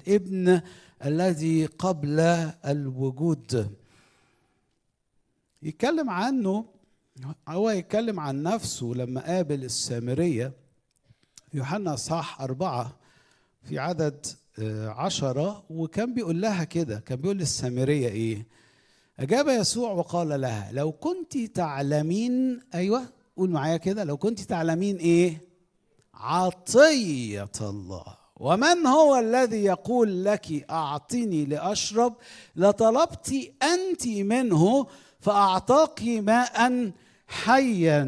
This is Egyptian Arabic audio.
الابن الذي قبل الوجود يتكلم عنه هو يتكلم عن نفسه لما قابل السامرية في يوحنا صح أربعة في عدد آه، عشرة وكان بيقول لها كده كان بيقول للسامرية إيه أجاب يسوع وقال لها لو كنت تعلمين أيوة قول معايا كده لو كنت تعلمين إيه عطية الله ومن هو الذي يقول لك أعطني لأشرب لطلبت أنت منه فأعطاك ماء حيا